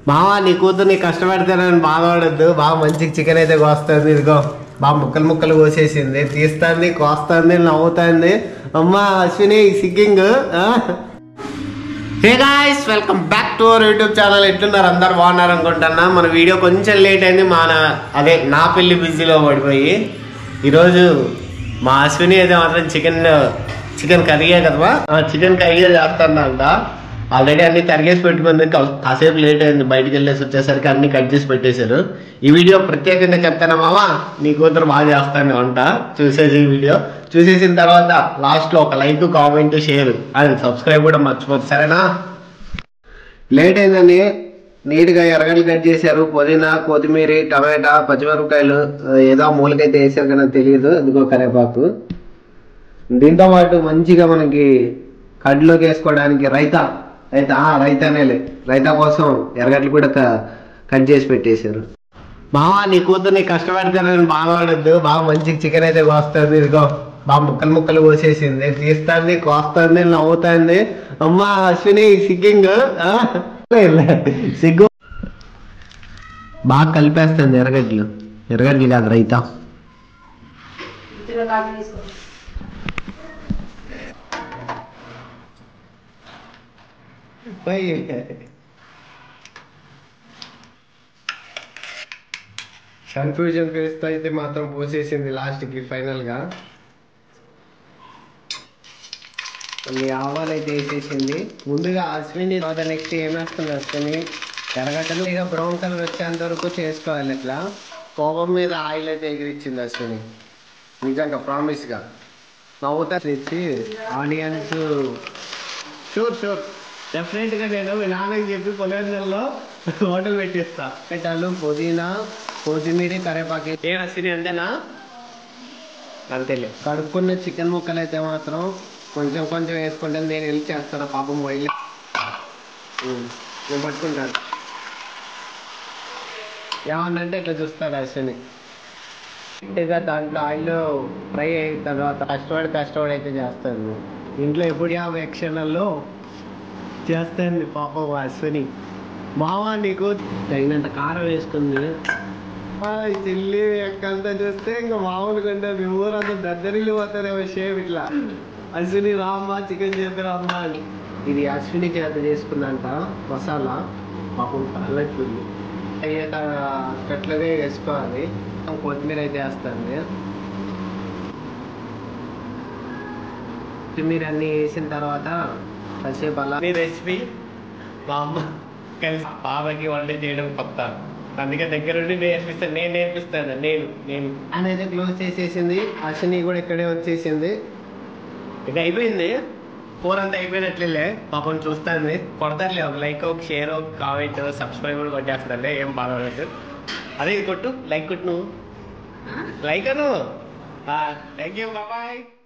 మావా నీ కూతుర్ని కష్టపెడతానని బాధపడద్దు బాగా మంచి చికెన్ అయితే కోస్తుంది ఇదిగో బాగా ముక్కలు ముక్కలు కోసేసింది తీస్తుంది కోస్తుంది నవ్వుతుంది అమ్మా అశ్విని సిగ్గింగ్ hey guys welcome back to our YouTube channel ఎట్లున్నారు అందరు బాగున్నారు అనుకుంటున్నా మన వీడియో కొంచెం లేట్ అయింది మా నా- అదే నా పెళ్లి బిజీలో పడిపోయి ఈరోజు మా అశ్విని అయితే మాత్రం చికెన్ చికెన్ కర్రీయే కదవా చికెన్ కర్రీ చేస్తానంట ఆల్రెడీ అన్ని తరిగేసి పెట్టుకుంది కా- కాసేపు లేట్ అయింది బయటికి వెళ్ళేసి వచ్చేసరికి అన్ని కట్ చేసి పెట్టేశారు ఈ వీడియో ప్రత్యేకంగా చెప్తానా మామా నీ కూతురు బాగా చేస్తాను వంట చూసేసి ఈ వీడియో చూసేసిన తర్వాత లాస్ట్ లో ఒక like comment share and subscribe కూడా మర్చిపోదు సరేనా లేట్ అయిందని నీట్గా ఎర్రగడ్డలు కట్ చేశారు పుదీనా కొత్తిమీర టమాటా పచ్చిమిరపకాయలు ఆ, ఏదో మూలకైతే వేసారు కానీ నాకు తెలియదు ఇదిగో కరేపాకు దీంతో పాటు మంచిగా మనకి కడ్లోకి వేసుకోవడానికి రైతా రైతా ఆ, రైతానేలే రైతా కోసం ఎర్రగడ్డలు కూడా క- కట్ చేసి పెట్టేశారు మావా నీ కూతుర్ని కష్టపెడతానని బాధపడద్దు బాగా మంచి చికెన్ అయితే కోస్తుంది ఇదిగో బాగా ముక్కలు ముక్కలు కోసేసింది తీస్తుంది కోస్తుంది నవ్వుతుంది అమ్మా అశ్విని సిగ్గింగ్ ఆ? సిగ్గు బాగా కలిపేస్తుంది ఎర్రగడ్డలు ఎర్రగడ్డలు కాదు రైతా పోయి కన్ఫ్యూజన్ ఫేస్ అయితే మాత్రం పోసేసింది లాస్ట్కి ఫైనల్గా కొన్ని ఆవాలు అయితే వేసేసింది ముందుగా అశ్విని తర్వాత నెక్స్ట్ ఏం వేస్తుంది అశ్విని ఎర్రగడ్డలు ఇక బ్రౌన్ కలర్ వచ్చేంత వరకు చేసుకోవాలి ఇట్లా కోపం మీద ఆయిల్ అయితే ఎగిరిచ్చింది అశ్విని నిజంగా ప్రామిస్గా నవ్వుతా తెచ్చి ఆనియన్స్ షూర్ షూర్ డెఫినెట్గా నేను మీ నాన్నకి చెప్పి పొలంలో హోటల్ పెట్టిస్తా పెట్టాలు పుదీనా కొత్తిమీర కరేపాకు ఏ అశ్విని అంతేనా అంతేలే కడుక్కున్న చికెన్ ముక్కలు అయితే మాత్రం కొంచెం కొంచెం వేసుకుంటే నేను వెళ్ళి చేస్తాను పాపం పోయి నేను పట్టుకుంటాను ఏమన్నంటే ఇట్లా చూస్తాడు అశ్విని ఇక దాంట్లో ఆయిల్ ఫ్రై అయిన తర్వాత కష్టపడి కష్టపడి అయితే చేస్తాను ఇంట్లో ఎప్పుడు యాభై క్షణాల్లో చేస్తాను పాపం అశ్విని మావా నీకు తగినంత కారం వేసుకుంది హాయ్ చిల్లి ఎక్కంతా చూస్తే ఇంకా మామూలుగా ఉంటుంది ఊరంతా దద్దరిల్లు పోతారేమో షేప్ ఇట్లా అశ్విని రామ్మా చికెన్ చేద్దాం అమ్మా అని ఇది అశ్విని చేత చేసుకుందంట మసాలా పాపం కళ్ళట్టుంది అయ్యాక కట్లగా వేసుకోవాలి కొత్తిమీర అయితే వేస్తాను కొత్తిమీర అన్ని వేసిన తర్వాత కాసేపు అలా రెసిపీ మా అమ్మ కలిసి పాపకి వంట చేయడం కొత్త అందుకే దగ్గరుండి నేర్పిస్తాను నేను నేర్పిస్తాను నేను నేను అనేది క్లోజ్ చేసేసింది అశ్విని కూడా ఇక్కడే వచ్చేసింది ఇక అయిపోయింది కూర అంతా అయిపోయినట్లే పాపం చూస్తాను కొడతారులే ఒక లైక్ ఒక షేర్ ఒక కామెంట్ సబ్స్క్రైబ్ కూడా కొట్టేస్తారులే ఏం బాధపడదు అదే ఇది కొట్టు లైక్ కొట్టు నువ్వు లైక్ అను థ్యాంక్ యూ బాయ్